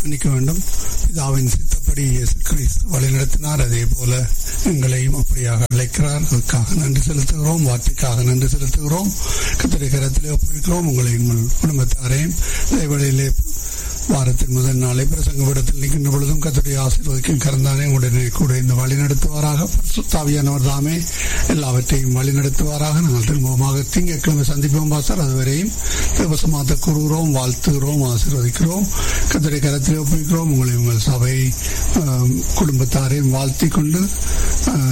அர்ப்பணிக்க வேண்டும் பிதாவின் சித்தப்படி இயேசு கிறிஸ்து வழிநடத்தினார் அதே போல எங்களையும் அப்படியாக அழைக்கிறார் அதுக்காக நன்றி செலுத்துகிறோம் வார்த்தைக்காக நன்றி செலுத்துகிறோம் கத்திரை கரத்திலே ஒப்புவிக்கிறோம் உங்களை உங்கள் குடும்பத்தாரையும் இடைவெளியிலே வாரத்தின் முதல் நாளை பிரசங்க விடத்தில் நிற்கின்ற பொழுதும் கத்துடைய ஆசீர்வதிக்கும் கறந்தானே உடனே கூட இந்த வழி நடத்துவாராக தாவியானவர் தாமே எல்லாவற்றையும் வழி நடத்துவாராக நாங்கள் திரும்பமாக திங்கட்கிழமை சந்திப்போம் பாசர் அதுவரையும் தேவசமாத்த கூறுகிறோம் வாழ்த்துகிறோம் ஆசீர்வதிக்கிறோம் கத்துடைய கரத்தில் ஒப்புவிக்கிறோம் உங்களை உங்கள் சபை குடும்பத்தாரையும் வாழ்த்தி கொண்டு